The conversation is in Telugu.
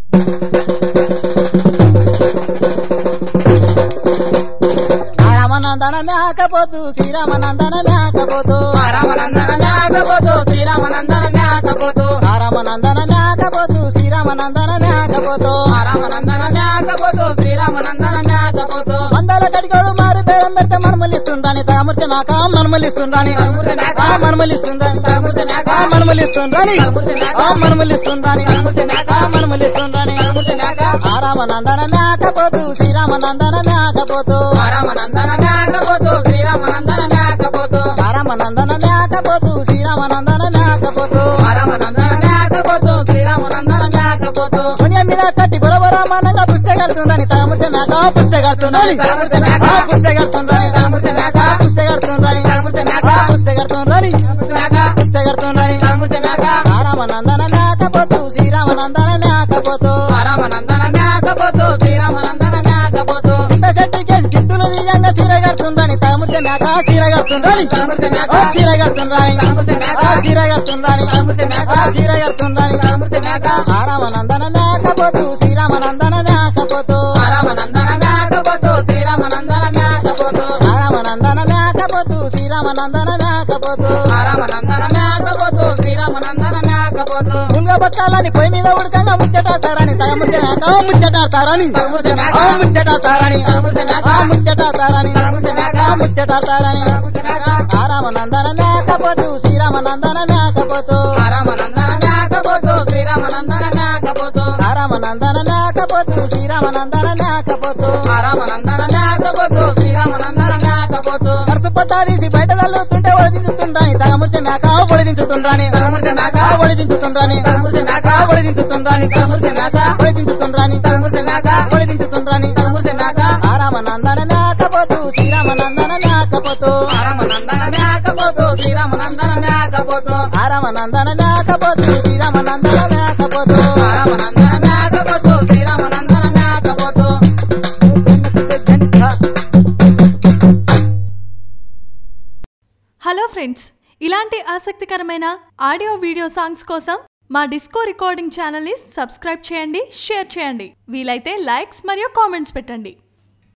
రామనందన మేకపోతు శ్రీరామనందన మేకపోతు రామనందన మేకపోతూ శ్రీరామనందన మేకపోతూ రామనందన మేకపోతు శ్రీరామనందన మేకపోతు రామనందన మేకపోతూ శ్రీరామనందన మేకపోతూ వందల కడిగోడు మారు పేరం పెడితే మనుమలిస్తుండని తామూర్తి మేక మనుమలిస్తుండని తలముర్తి మేక. మనుమలిస్తుండని తలముర్తి మేక. మనుమలిస్తుండని తలముర్తి మేక. మనుమలిస్తుండని తలముర్తి మేక. మనుమలిస్తుండని తలముర్తి మేక. రామనందన మేకపోతు శ్రీరామనందన మేకపోతు రామనందన మేకపోతూ శ్రీరామనందన మేకపోతూ రామనందన మేకపోతు శ్రీరామనందన మేకపోతు రామనందన మేకపోతూ శ్రీరామనందన మేకపోతూ పుణ్యం మీద కట్టి బురబురమానంగా పుస్తకడుతుందని తామూర్తి మేక పుస్తకడుతుందని తలముర్తి మేక. పుస్తకడుతుందని తలముర్తి మేక. పుస్తకడుతుందని తలముర్తి మేక. పుస్తకడుతుందని తలముర్తి మేక. పుస్తకడుతుందని తలముర్తి మేక. రామనందన మేకపోతు శ్రీరామనందన మేకపోతు రామనందన మేకపోతూ శ్రీరామనందన మేకపోతూ చింత చెట్టు కేసి గిత్తులు తీయంగా సీర కడుతుందని తామూర్తి మేక సీర కడుతుందని తలముర్తి మేక. సీర కడుతుందని తలముర్తి మేక. సీర కడుతుందని తలముర్తి మేక. సీర కడుతుందని తలముర్తి మేక. రామనందన మేకపోతు శ్రీరామనందన మేకపోతు రామనందన మేకపోతూ శ్రీరామనందన మేకపోతూ రామనందన మేకపోతు శ్రీరామనందన మేకపోతు రామనందన మేకపోతూ శ్రీరామనందన మేకపోతూ ముంగ బక్కాలని పొయ్యి మీద ఉడకంగా ముచ్చటాతారని తగముచ్చ మేక ముచ్చటాతారని తలముర్తి మేక. ఆ ముచ్చటాతారని తలముర్తి మేక. ఆ ముచ్చటాతారని తలముర్తి మేక. ఆ ముచ్చటాతారని తలముర్తి మేక. ఆ రామనందన మేకపోతు శ్రీరామనందన మేకపోతు రామనందన మేకపోతూ శ్రీరామనందన మేకపోతూ ఆ రామనందన మేకపోతు శ్రీరామనందన మేకపోతు రామనందన మేకపోతూ శ్రీరామనందన మేకపోతూ కరుసు పట్టాదీసి బయట తల్లుతుంటే ఒడిదించుతుండ్రాని తగముచ్చ మేక ఒడిదించుతుండ్రాని తలముర్తి మేక. ఒడిదించుతుండ్రాని తలముర్తి మేక. ఒడిదించుతుండ్రాని తలముర్తి మేక. ఒడిదించుతుండ్రాని తలముర్తి మేక. ఒడిదించుతుండ్రాని తలముర్తి మేక. ఆ రామనందన మేకపోతు శ్రీరామనందన మేకపోతు రామనందన మేకపోతూ శ్రీరామనందన మేకపోతూ ఆ రామనందన మేకపోతు శ్రీరామనందన మేకపోతు రామనందన మేకపోతూ శ్రీరామనందన మేకపోతూ హలో ఫ్రెండ్స్ ఇలాంటి ఆసక్తికరమైన ఆడియో వీడియో సాంగ్స్ కోసం మా డిస్కో రికార్డింగ్ ఛానల్ని సబ్స్క్రైబ్ చేయండి షేర్ చేయండి వీలైతే లైక్స్ మరియు కామెంట్స్ పెట్టండి